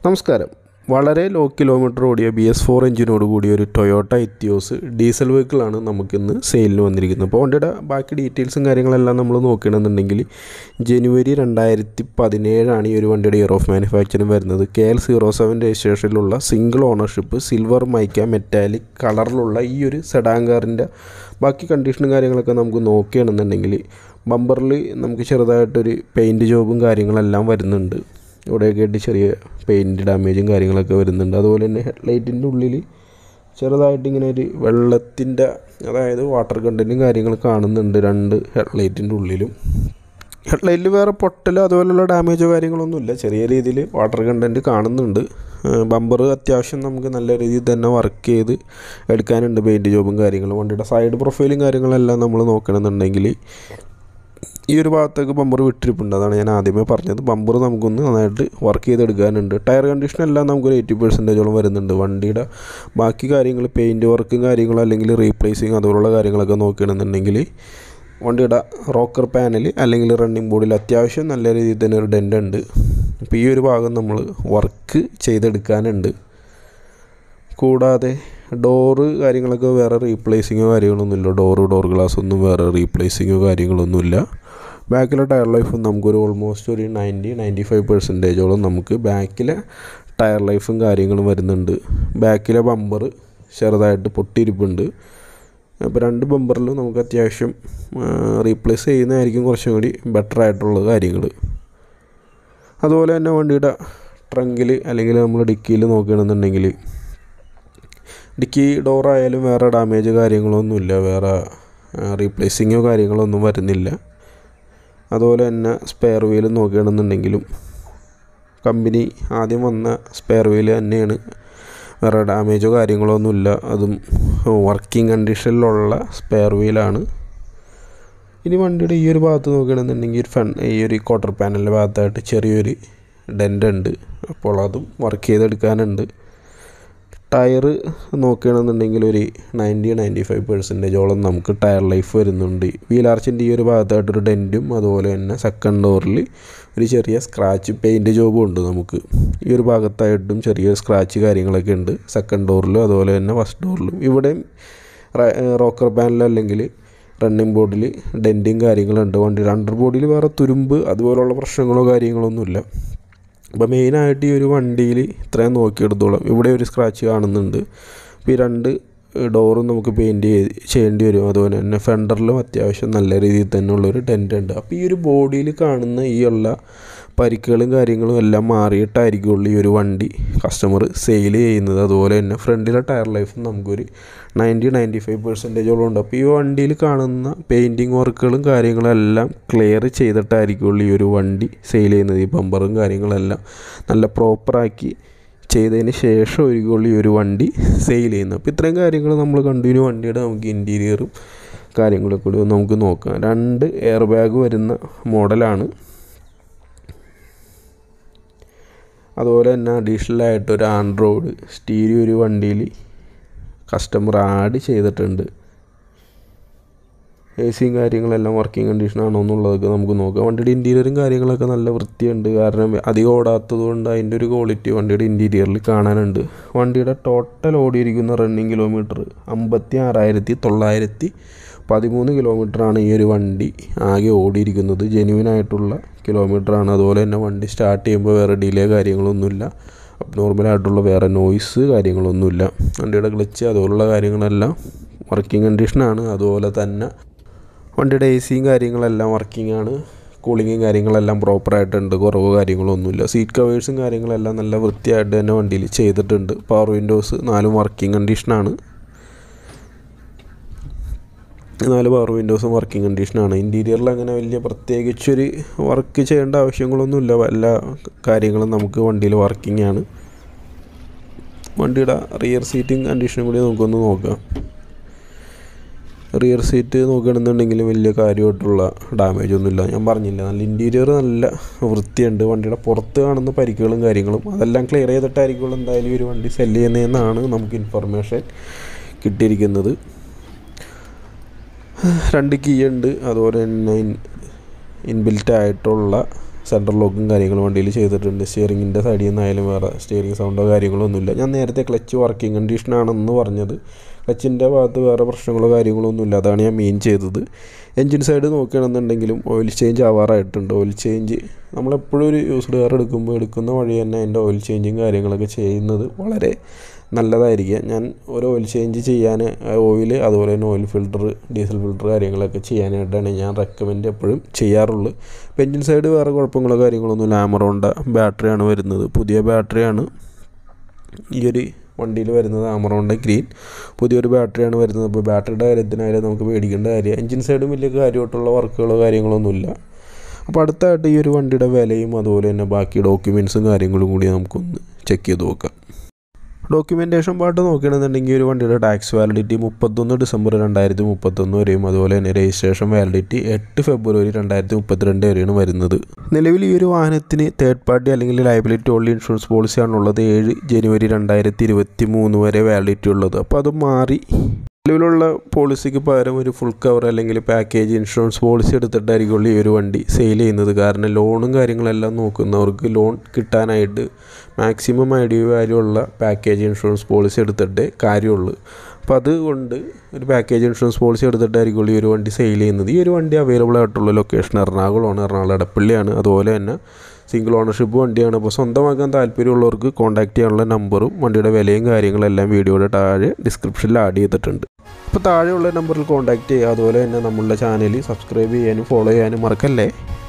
നമസ്കാരം വളരെ low kilometre ഓടിയ ബി എസ് ഫോർ എഞ്ചിനോട് കൂടിയ ഒരു ടൊയോട്ട ഇത്തിയോസ് ഡീസൽ വെഹിക്കിളാണ് നമുക്കിന്ന് സെയിലിന് വന്നിരിക്കുന്നത് അപ്പോൾ വണ്ടിയുടെ ബാക്കി ഡീറ്റെയിൽസും കാര്യങ്ങളെല്ലാം നമ്മൾ നോക്കുകയാണെന്നുണ്ടെങ്കിൽ ജനുവരി രണ്ടായിരത്തി പതിനേഴാണ് ഈ ഒരു വണ്ടിയുടെ ഇയർ ഓഫ് മാനുഫാക്ചറിങ് വരുന്നത് കെ എൽ സീറോ സെവൻ രജിസ്ട്രേഷനിലുള്ള single ownership silver mica metallic കളറിലുള്ള ഈ ഒരു സെഡാൻ കാറിൻ്റെ ബാക്കി കണ്ടീഷനും കാര്യങ്ങളൊക്കെ നമുക്ക് നോക്കുകയാണെന്നുണ്ടെങ്കിൽ ബമ്പറിൽ നമുക്ക് ചെറുതായിട്ടൊരു പെയിൻറ്റ് ജോബും കാര്യങ്ങളെല്ലാം വരുന്നുണ്ട് ഇവിടെയൊക്കെ ആയിട്ട് ചെറിയ പെയിൻറ്റ് ഡാമേജും കാര്യങ്ങളൊക്കെ വരുന്നുണ്ട് അതുപോലെ തന്നെ ഹെഡ്ലൈറ്റിൻ്റെ ഉള്ളിൽ ചെറുതായിട്ട് ഇങ്ങനെ ഒരു വെള്ളത്തിൻ്റെ അതായത് വാട്ടർ കണ്ടൻറ്റും കാര്യങ്ങൾ കാണുന്നുണ്ട് രണ്ട് ഹെഡ്ലൈറ്റിൻ്റെ ഉള്ളിലും ഹെഡ്ലൈറ്റിൽ വേറെ പൊട്ടലോ അതുപോലുള്ള ഡാമേജോ കാര്യങ്ങളൊന്നുമില്ല ചെറിയ രീതിയിൽ വാട്ടർ കണ്ടൻറ്റ് കാണുന്നുണ്ട് ബമ്പർ അത്യാവശ്യം നമുക്ക് നല്ല രീതിയിൽ തന്നെ വർക്ക് ചെയ്ത് എടുക്കാനുണ്ട് പെയിൻറ്റ് ജോബും കാര്യങ്ങളും വണ്ടിയുടെ സൈഡ് പ്രൊഫൈലും കാര്യങ്ങളെല്ലാം നമ്മൾ നോക്കണമെന്നുണ്ടെങ്കിൽ ഈ ഒരു ഭാഗത്തേക്ക് ബമ്പർ വിട്ടിരിപ്പുണ്ട് അതാണ് ഞാൻ ആദ്യമേ പറഞ്ഞത് ബമ്പർ നമുക്കൊന്ന് നന്നായിട്ട് വർക്ക് ചെയ്തെടുക്കാനുണ്ട് ടയർ കണ്ടീഷൻ എല്ലാം നമുക്കൊരു എയ്റ്റി പെർസെൻറ്റേജോളം വരുന്നുണ്ട് വണ്ടിയുടെ ബാക്കി കാര്യങ്ങൾ പെയിൻറ്റ് വർക്കും കാര്യങ്ങളും അല്ലെങ്കിൽ റീപ്ലേസിങ് അതുപോലുള്ള കാര്യങ്ങളൊക്കെ നോക്കുകയാണെന്നുണ്ടെങ്കിൽ വണ്ടിയുടെ റോക്കർ പാനൽ അല്ലെങ്കിൽ റണ്ണിങ് ബോർഡിൽ അത്യാവശ്യം നല്ല രീതിയിൽ തന്നെ ഒരു ഡെൻ്റ് ഉണ്ട് അപ്പോൾ ഈ ഒരു ഭാഗം നമ്മൾ വർക്ക് ചെയ്തെടുക്കാനുണ്ട് കൂടാതെ ഡോറ് കാര്യങ്ങളൊക്കെ വേറെ റീപ്ലേസിങ്ങോ കാര്യങ്ങളൊന്നുമില്ല ഡോറ് ഡോർ ഗ്ലാസ് ഒന്നും വേറെ റീപ്ലേസിങ്ങോ കാര്യങ്ങളൊന്നുമില്ല ബാക്കിലെ ടയർ ലൈഫും നമുക്കൊരു ഓൾമോസ്റ്റ് ഒരു നയൻറ്റി നയൻറ്റി ഫൈവ് പെർസെൻറ്റേജോളം നമുക്ക് ബാക്കിലെ ടയർ ലൈഫും കാര്യങ്ങളും വരുന്നുണ്ട് ബാക്കിലെ ബമ്പർ ചെറുതായിട്ട് പൊട്ടിയിരിപ്പുണ്ട് അപ്പോൾ രണ്ട് ബമ്പറിലും നമുക്ക് അത്യാവശ്യം റീപ്ലേസ് ചെയ്യുന്നതായിരിക്കും കുറച്ചും കൂടി ബെറ്റർ ആയിട്ടുള്ള കാര്യങ്ങൾ അതുപോലെ തന്നെ വണ്ടിയുടെ ട്രങ്കിൽ അല്ലെങ്കിൽ നമ്മൾ ഡിക്കിയിൽ നോക്കുകയാണെന്നുണ്ടെങ്കിൽ ഡിക്കി ഡോറായാലും വേറെ ഡാമേജ് കാര്യങ്ങളൊന്നുമില്ല വേറെ റീപ്ലേസിങ്ങോ കാര്യങ്ങളൊന്നും വരുന്നില്ല അതുപോലെ തന്നെ സ്പെയർ വീൽ നോക്കുകയാണെന്നുണ്ടെങ്കിലും കമ്പനി ആദ്യം വന്ന സ്പെയർ വീൽ തന്നെയാണ് വേറെ ഡാമേജോ കാര്യങ്ങളോ ഒന്നുമില്ല അതും വർക്കിംഗ് കണ്ടീഷനിലുള്ള സ്പെയർ വീലാണ് ഇനി വണ്ടിയുടെ ഈ ഒരു ഭാഗത്ത് നോക്കുകയാണെന്നുണ്ടെങ്കിൽ ഒരു ഫൺ ഈ ഒരു ക്വാർട്ടർ പാനലിൻ്റെ ഭാഗത്തായിട്ട് ചെറിയൊരു ഡെൻ്റ് ഉണ്ട് അപ്പോൾ അതും വർക്ക് ചെയ്തെടുക്കാനുണ്ട് ടയർ നോക്കുകയാണെന്നുണ്ടെങ്കിൽ ഒരു നയൻറ്റി നയൻറ്റി ഫൈവ് പെർസെൻറ്റേജോളം നമുക്ക് ടയർ ലൈഫ് വരുന്നുണ്ട് വീലാർച്ചിൻ്റെ ഈ ഒരു ഭാഗത്തായിട്ടൊരു ഡെൻറ്റും അതുപോലെ തന്നെ സെക്കൻഡ് ഡോറിൽ ഒരു ചെറിയ സ്ക്രാച്ച് പെയിൻറ്റ് ജോബും ഉണ്ട് നമുക്ക് ഈ ഒരു ഭാഗത്തായിട്ടും ചെറിയ സ്ക്രാച്ച് കാര്യങ്ങളൊക്കെ ഉണ്ട് സെക്കൻഡ് ഡോറിലും അതുപോലെ തന്നെ ഫസ്റ്റ് ഡോറിലും ഇവിടെയും റോക്കർ പാനൽ അല്ലെങ്കിൽ റണ്ണിങ് ബോർഡിൽ ഡെൻറ്റും കാര്യങ്ങളുണ്ട് വണ്ടിയുടെ അണ്ടർ ബോഡിയിൽ വേറെ തുരുമ്പ് അതുപോലുള്ള പ്രശ്നങ്ങളോ കാര്യങ്ങളൊന്നുമില്ല അപ്പോൾ മെയിനായിട്ട് ഈ ഒരു വണ്ടിയിൽ ഇത്രയും നോക്കിയെടുത്തോളം ഇവിടെ ഒരു സ്ക്രാച്ച് കാണുന്നുണ്ട് അപ്പോൾ ഈ രണ്ട് ഡോറും നമുക്ക് പെയിൻറ്റ് ചെയ്യേണ്ടി വരും അതുപോലെ തന്നെ ഫെൻഡറിലും അത്യാവശ്യം നല്ല രീതിയിൽ തന്നെ ഉള്ളൊരു ടെൻ്റ് ഉണ്ട് അപ്പോൾ ഈ ഒരു ബോഡിയിൽ കാണുന്ന ഈ ഉള്ള പരിക്കുകളും കാര്യങ്ങളും എല്ലാം മാറിയിട്ടായിരിക്കുള്ളൂ ഈ ഒരു വണ്ടി കസ്റ്റമർ സെയിൽ ചെയ്യുന്നത് അതുപോലെ തന്നെ ഫ്രണ്ടിലെ ടയർ ലൈഫും നമുക്കൊരു നയൻറ്റി നയൻറ്റി ഫൈവ് പെർസെൻറ്റേജോളം ഉണ്ട് അപ്പോൾ ഈ വണ്ടിയിൽ കാണുന്ന പെയിൻറ്റിങ് വർക്കുകളും കാര്യങ്ങളും എല്ലാം ക്ലിയർ ചെയ്തിട്ടായിരിക്കുള്ളൂ ഈ ഒരു വണ്ടി സെയിൽ ചെയ്യുന്നത് ഈ ബമ്പറും കാര്യങ്ങളെല്ലാം നല്ല പ്രോപ്പറാക്കി ചെയ്തതിന് ശേഷം ഒരിക്കലും ഈ ഒരു വണ്ടി സെയിൽ ചെയ്യുന്നത് അപ്പോൾ ഇത്രയും കാര്യങ്ങൾ നമ്മൾ കണ്ടു ഇനി വണ്ടിയുടെ നമുക്ക് ഇൻറ്റീരിയറും കാര്യങ്ങളും കൂടി നമുക്ക് നോക്കാം രണ്ട് എയർ ബാഗ് വരുന്ന മോഡലാണ് അതുപോലെ തന്നെ അഡീഷണലായിട്ട് ഒരു ആൻഡ്രോയിഡ് സ്റ്റീരിയോ ഒരു വണ്ടിയിൽ കസ്റ്റമർ ആഡ് ചെയ്തിട്ടുണ്ട് എ സിയും കാര്യങ്ങളെല്ലാം വർക്കിംഗ് കണ്ടീഷനാണോ എന്നുള്ളതൊക്കെ നമുക്ക് നോക്കാം വണ്ടിയുടെ ഇൻറ്റീരിയറും കാര്യങ്ങളൊക്കെ നല്ല വൃത്തിയുണ്ട് കാരണം അധികം ഓടാത്തത് കൊണ്ട് അതിൻ്റെ ഒരു ക്വാളിറ്റി വണ്ടിയുടെ ഇൻറ്റീരിയറിൽ കാണാനുണ്ട് വണ്ടിയുടെ ടോട്ടൽ ഓടിയിരിക്കുന്ന റണ്ണിങ് കിലോമീറ്റർ അമ്പത്തി ആറായിരത്തി തൊള്ളായിരത്തി പതിമൂന്ന് കിലോമീറ്ററാണ് ഈ ഒരു വണ്ടി ആകെ ഓടിയിരിക്കുന്നത് ജെന്യൂൻ ആയിട്ടുള്ള കിലോമീറ്ററാണ് അതുപോലെ തന്നെ വണ്ടി സ്റ്റാർട്ട് ചെയ്യുമ്പോൾ വേറെ ഡിലേ കാര്യങ്ങളൊന്നുമില്ല നോർമലായിട്ടുള്ള വേറെ നോയ്സ് കാര്യങ്ങളൊന്നുമില്ല വണ്ടിയുടെ ക്ലച്ച് അതുപോലുള്ള കാര്യങ്ങളെല്ലാം വർക്കിംഗ് കണ്ടീഷനാണ് അതുപോലെ തന്നെ വണ്ടിയുടെ എ സിയും കാര്യങ്ങളെല്ലാം വർക്കിംഗ് ആണ് കൂളിങ്ങും കാര്യങ്ങളെല്ലാം പ്രോപ്പറായിട്ടുണ്ട് കുറവ് കാര്യങ്ങളൊന്നുമില്ല സീറ്റ് കവേഴ്സും കാര്യങ്ങളെല്ലാം നല്ല വൃത്തിയായിട്ട് തന്നെ വണ്ടിയിൽ ചെയ്തിട്ടുണ്ട് പവർ വിൻഡോസ് നാലും വർക്കിംഗ് കണ്ടീഷനാണ് നാല് പവർ വിൻഡോസും വർക്കിംഗ് കണ്ടീഷനാണ് ഇൻറ്റീരിയറിൽ അങ്ങനെ വലിയ പ്രത്യേകിച്ചൊരു വർക്ക് ചെയ്യേണ്ട ആവശ്യങ്ങളൊന്നുമില്ല എല്ലാ കാര്യങ്ങളും നമുക്ക് വണ്ടിയിൽ വർക്കിംഗ് ആണ് വണ്ടിയുടെ റിയർ സീറ്റിംഗ് കണ്ടീഷനും കൂടി നമുക്കൊന്ന് നോക്കാം റിയർ സീറ്റ് നോക്കുകയാണെന്നുണ്ടെങ്കിൽ വലിയ കാര്യമായിട്ടുള്ള ഡാമേജ് ഒന്നുമില്ല ഞാൻ പറഞ്ഞില്ല നല്ല ഇൻറ്റീരിയർ നല്ല വൃത്തിയുണ്ട് വണ്ടിയുടെ പുറത്ത് കാണുന്ന പരിക്കുകളും കാര്യങ്ങളും അതെല്ലാം ക്ലിയർ ചെയ്തിട്ടായിരിക്കുള്ളൂ എന്തായാലും ഈ ഒരു വണ്ടി സെല്ല് ചെയ്യുന്നതെന്നാണ് നമുക്ക് ഇൻഫർമേഷൻ കിട്ടിയിരിക്കുന്നത് രണ്ട് കീ ഉണ്ട് അതുപോലെ തന്നെ ഇൻബിൽറ്റ് ആയിട്ടുള്ള സെൻട്രൽ ലോക്കും കാര്യങ്ങളും വണ്ടിയിൽ ചെയ്തിട്ടുണ്ട് സ്റ്റിയറിങ്ങിൻ്റെ സൈഡിൽ നിന്നായാലും വേറെ സ്റ്റിയറിംഗ് സൗണ്ടോ കാര്യങ്ങളോ ഒന്നുമില്ല ഞാൻ നേരത്തെ ക്ലച്ച് വർക്കിംഗ് കണ്ടീഷനാണെന്ന് പറഞ്ഞത് ക്ലച്ചിൻ്റെ ഭാഗത്ത് വേറെ പ്രശ്നങ്ങളോ കാര്യങ്ങളോ ഒന്നുമില്ല അതാണ് ഞാൻ മീൻ ചെയ്തത് എൻജിൻ സൈഡ് നോക്കുകയാണെന്നുണ്ടെങ്കിലും ഓയിൽ ചേഞ്ച് ആവാറായിട്ടുണ്ട് ഓയിൽ ചേഞ്ച് നമ്മളെപ്പോഴും ഒരു യൂസ്ഡ് കാർ എടുക്കുമ്പോൾ എടുക്കുന്ന വഴി തന്നെ അതിൻ്റെ ഓയിൽ ചേഞ്ചും കാര്യങ്ങളൊക്കെ ചെയ്യുന്നത് വളരെ നല്ലതായിരിക്കുക ഞാൻ ഒരു ഓയിൽ ചേഞ്ച് ചെയ്യാൻ ഓയിൽ അതുപോലെ തന്നെ ഓയിൽ ഫിൽട്ടർ ഡീസൽ ഫിൽട്ടർ കാര്യങ്ങളൊക്കെ ചെയ്യാനായിട്ടാണ് ഞാൻ റെക്കമെൻഡ് എപ്പോഴും ചെയ്യാറുള്ളത് ഇപ്പം എൻജിൻ സൈഡ് വേറെ കുഴപ്പങ്ങളോ കാര്യങ്ങളൊന്നുമില്ല ആമറോണ്ട ബാറ്ററിയാണ് വരുന്നത് പുതിയ ബാറ്ററിയാണ് ഈ ഒരു വണ്ടിയിൽ വരുന്നത് ആമറോണ്ട ഗ്രീൻ പുതിയൊരു ബാറ്ററിയാണ് വരുന്നത് അപ്പോൾ ബാറ്ററിയുടെ കാര്യത്തിനായാലും നമുക്ക് പേടിക്കേണ്ട കാര്യം എൻജിൻ സൈഡും വലിയ കാര്യമായിട്ടുള്ള വർക്കുകളോ കാര്യങ്ങളൊന്നുമില്ല അപ്പോൾ അടുത്തായിട്ട് ഈ ഒരു വണ്ടിയുടെ വിലയും അതുപോലെ തന്നെ ബാക്കി ഡോക്യുമെൻറ്റ്സും കാര്യങ്ങളും കൂടി നമുക്കൊന്ന് ചെക്ക് ചെയ്ത് നോക്കാം ഡോക്യുമെൻറ്റേഷൻ പാർട്ട് നോക്കുകയാണെന്നുണ്ടെങ്കിൽ ഒരു വണ്ടിയുടെ ടാക്സ് വാലിഡിറ്റി മുപ്പത്തൊന്ന് ഡിസംബർ രണ്ടായിരത്തി മുപ്പത്തൊന്ന് വരെയും അതുപോലെ തന്നെ രജിസ്ട്രേഷൻ വാലിഡിറ്റി എട്ട് ഫെബ്രുവരി രണ്ടായിരത്തി മുപ്പത്തിരണ്ട് വരെയാണ് വരുന്നത് നിലവിൽ ഈ ഒരു വാഹനത്തിന് തേർഡ് പാർട്ടി അല്ലെങ്കിൽ ലയബിലിറ്റി ഓൺലി ഇൻഷുറൻസ് പോളിസിയാണുള്ളത് ഏഴ് ജനുവരി രണ്ടായിരത്തി ഇരുപത്തി മൂന്ന് വരെ വാലിഡിറ്റി ഉള്ളത് അപ്പോൾ അത് മാറി നിലവിലുള്ള പോളിസിക്ക് പകരം ഒരു ഫുൾ കവർ അല്ലെങ്കിൽ പാക്കേജ് ഇൻഷുറൻസ് പോളിസി എടുത്തിട്ടായിരിക്കും ഈ ഒരു വണ്ടി സെയിൽ ചെയ്യുന്നത് കാരണം ലോണും കാര്യങ്ങളെല്ലാം നോക്കുന്നവർക്ക് ലോൺ കിട്ടാനായിട്ട് മാക്സിമം ഐ ഡി വാല്യൂ ഉള്ള പാക്കേജ് ഇൻഷുറൻസ് പോളിസി എടുത്തിട്ടേ കാര്യമുള്ളൂ അപ്പോൾ അതുകൊണ്ട് ഒരു പാക്കേജ് ഇൻഷുറൻസ് പോളിസി എടുത്തിട്ടായിരിക്കും ഈ ഒരു വണ്ടി സെയിൽ ചെയ്യുന്നത് ഈ ഒരു വണ്ടി അവൈലബിൾ ആയിട്ടുള്ള ലൊക്കേഷൻ എറണാകുളമാണ് എറണാകുളം എടപ്പള്ളിയാണ് അതുപോലെ തന്നെ സിംഗിൾ ഓണർഷിപ്പ് വണ്ടിയാണ് അപ്പോൾ സ്വന്തമാക്കാൻ താല്പര്യമുള്ളവർക്ക് കോൺടാക്ട് ചെയ്യാനുള്ള നമ്പറും വണ്ടിയുടെ വിലയും കാര്യങ്ങളെല്ലാം വീഡിയോയുടെ താഴെ ഡിസ്ക്രിപ്ഷനിൽ ആഡ് ചെയ്തിട്ടുണ്ട് അപ്പോൾ താഴെയുള്ള നമ്പറിൽ കോൺടാക്ട് ചെയ്യുക അതുപോലെ തന്നെ നമ്മളുടെ ചാനൽ സബ്സ്ക്രൈബ് ചെയ്യാനും ഫോളോ ചെയ്യാനും മറക്കല്ലേ